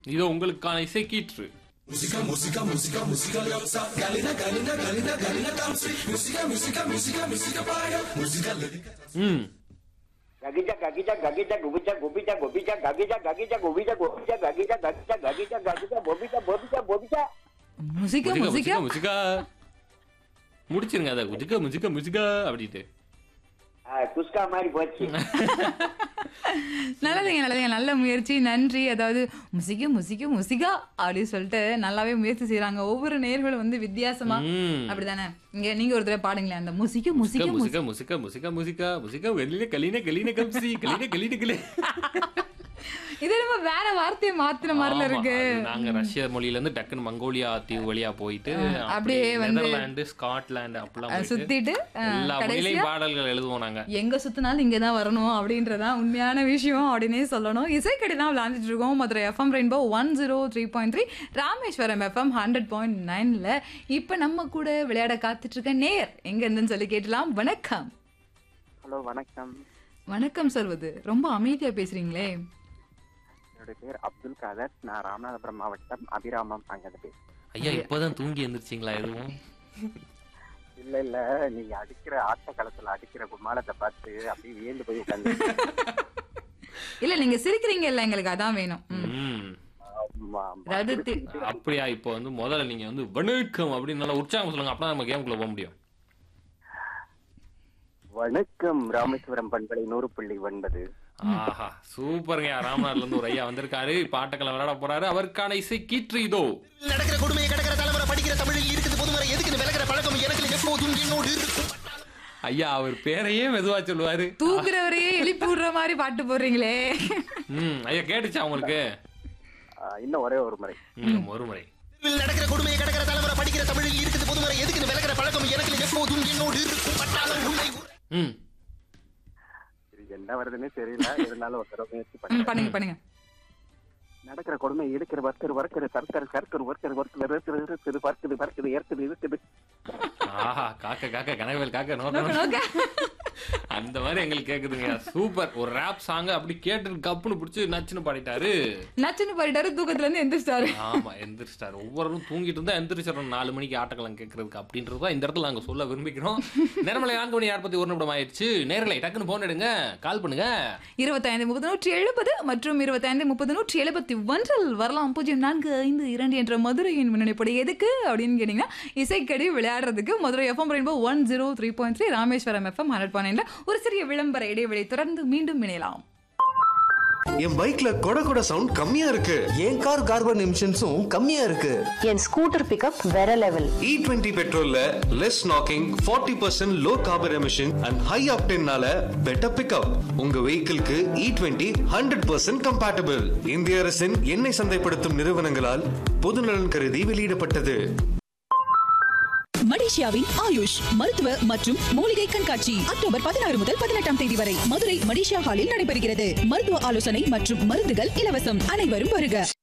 இதோ உங்களுக்கான இசை கீற்று ம் Gagija, gagija, gagija, gubija, gubija, gubija, gagija, gagija, gubija, gubija, gagija, gagija, gagija, gagija, gubija, gubija, gubija. முசிக்க முஜிகா முசிக்க முஜிகா முஜிகா முடிச்சிருங்க அதை முஜிகா முஜிகா முஜிகா அப்படின்ட்டு ஆ, குஸ்கா மாதிரி போச்சு நல்லதுங்க நல்லதுங்க நல்ல முயற்சி நன்றி அதாவது முசிக்க முசிக்க முசிகா அப்படின்னு சொல்லிட்டு நல்லாவே முயற்சி செய்றாங்க ஒவ்வொரு நேர்களும் வந்து வித்தியாசமா ம். அப்படிதானே இங்க நீங்க ஒரு தடவை பாடுங்களேன் அந்த முசிக்க முசிக்க முசிகா முசிக்க முசிகா முசிகா முசிகா முசிகா கலின கலின கலின கம்சி கலின கலின கலி இது நம்ம வேற வார்த்தையை மாத்துற மாதிரில இருக்கு நாங்க ரஷ்ய மொழியில இருந்து டக்குன்னு மங்கோலியா தீவு வழியா போயிட்டு அப்படியே வந்து- நெதர்லாந்து ஸ்காட்லாந்து அப்படிலாம் அஹ், போயிட்டு சுத்திட்டு அஹ், எல்லா கடைசியா மொழியிலையும் பாடல்கள் எழுதுவோம் நாங்க எங்க சுத்தினாலும் இங்க தான் வரணும் அப்படின்றதான் உண்மையான விஷயம் அப்படின்னே சொல்லணும் இசைக்கடி தான் விளையாண்டுட்டு இருக்கோம் Madurai FM rainbow one zero three point three Rameswaram FM hundred point நைன்ல இப்ப நம்ம கூட விளையாட காத்துட்டு இருக்க நேர் எங்க இருந்துன்னு சொல்லி கேட்டலாம் வணக்கம் ஹலோ வணக்கம் வணக்கம் சொல்வது ரொம்ப அமைதியா பேசுறீங்களே என்னுடைய பேர் அப்துல் காதர் நான் ராமநாதபுரம் மாவட்டம் அபிராமம் அங்கே பேசுறேன் ஐயா இப்பதான் தூங்கி எந்திரிச்சிங்களா எதுவும் இல்ல இல்ல நீங்க அடிக்கிற ஆட்ட களத்துல அடிக்கிற கும்மாளத்தை பார்த்து அப்படியே வியந்து போய் உட்காந்து இல்ல நீங்க சிரிக்கிறீங்க இல்ல எங்களுக்கு அதான் வேணும் ம். ம். அதாவது தி- அப்படியா இப்போ வந்து முதல்ல நீங்க வந்து வணக்கம் அப்படின்னு நல்லா உற்சாகம் சொல்லுங்க அப்பதான் நம்ம கேமுக்குள்ள போக முடியும் வணக்கம் ராமேஸ்வரம் பண்பலை நூறு புள்ளி ஒன்பது ஆஹா சூப்பருங்க ராமநாட்ல இருந்து ஒரு ஐயா வந்திருக்காரு இப்ப ஆட்டக்களம் விளையாட போறாரு அவருக்கான இசை கீற்று இதோ நடக்கிற கொடுமையை கடக்கிற தலைமுறை படிக்கிற தமிழில் இருக்குது பொதுமுறை எதுக்கு விலகிற பழக்கம் எனக்கு எப்போதும் என்னோடு இருக்கும் ஐயா அவர் பேரையே மெதுவா சொல்லுவாரு தூங்குறவரையே எழுப்பி விடுற மாதிரி பாட்டு போடுறீங்களே ம் ஐயா கேட்டுச்சா உங்களுக்கு ஆஹ் இன்னும் ஒரே ஒரு முறை ம், ஒரு முறை நடக்கிற கொடுமையை கடக்கிற தலைமுறை படிக்கிற தமிழில் இருக்குது பொதுமுறை எதுக்கு விலகிற பழக்கம் எனக்கு எப்போதும் என்னோடு இருக்கும் பட்டாளம் உண்மை ம் இது என்ன வருதுன்னே தெரியல இருந்தாலும் ஒரு தடவை முயற்சி ம், பண்ணேன் பண்ணுங்க பண்ணுங்க நடக்கிற கொடுமை எடுக்கிற வர்க்கர் வர்க்கர் தற்கர் கற்கர் ஒர்க்கர் ஒர்க்கர் இருக்குது இருக்குது பறக்குது பறக்குது ஏற்குது இருக்குது ஆஹா காக்க காக்க கனவேல் காக்க நோக்க நோக்க நோக்க அந்த மாதிரி எங்களுக்கு கேக்குதுங்க சூப்பர் ஒரு ரேப் சாங் அப்படி கேட்டு கப்புன்னு பிடிச்சி நச்சுன்னு பாடிட்டாரு நச்சுன்னு பாடிட்டாரு தூக்கத்துல இருந்து எந்திரிச்சிட்டாரு ஆமா எந்திரிச்சிட்டாரு ஒவ்வொருவரும் தூங்கிட்டு இருந்தா எந்திரிச்சிடணும் நாலு மணிக்கு ஆட்டக்களம் கேட்கறதுக்கு அப்படின்றது தான் இந்த இடத்துல நாங்க சொல்ல விரும்பிக்கிறோம் நேரமலை நான்கு மணி நாற்பத்தி ஒரு நிமிடம் ஆயிடுச்சு நேரலை டக்குன்னு போன் எடுங்க கால் பண்ணுங்க இருபத்தைந்து முப்பது நூற்றி எழுபது மற்றும் இருபத்தைந்து முப்பது நூற்றி எழுபத்தி ஒன்றில் வரலாம் பூஜ்ஜியம் நான்கு ஐந்து இரண்டு என்ற மதுரையின் முன்னணிப்படி எதுக்கு அப்படின்னு கேட்டீங்கன்னா இசைக்கடி விளையாடுறதுக்கு Madurai FM rainbow one zero three point three Rameswaram FM hundred point ஒரு சிறிய விளம்பர இடைவெளி தொடர்ந்து மீண்டும் இணையலாம் என் பைக்ல கொட கொட சவுண்ட் கம்மியா இருக்கு என் கார் கார்பன் எமிஷன்ஸும் கம்மியா இருக்கு என் ஸ்கூட்டர் பிக்கப் வேற லெவல் இ டுவெண்ட்டி பெட்ரோல்ல less knocking forty percent low carbon emission and high ஆப்டென்னால பெட்டர் பிக்கப் உங்க வெஹிக்கிள்க்கு E twenty hundred percent compatible இந்திய அரசின் எண்ணெய் சந்தைப்படுத்தும் நிறுவனங்களால் பொதுநலன் கருதி வெளியிடப்பட்டது மலேசியாவின் ஆயுஷ் மருத்துவ மற்றும் மூலிகை கண்காட்சி அக்டோபர் பதினாறு முதல் பதினெட்டாம் தேதி வரை மதுரை மலேசியா ஹாலில் நடைபெறுகிறது மருத்துவ ஆலோசனை மற்றும் மருந்துகள் இலவசம் அனைவரும் வருக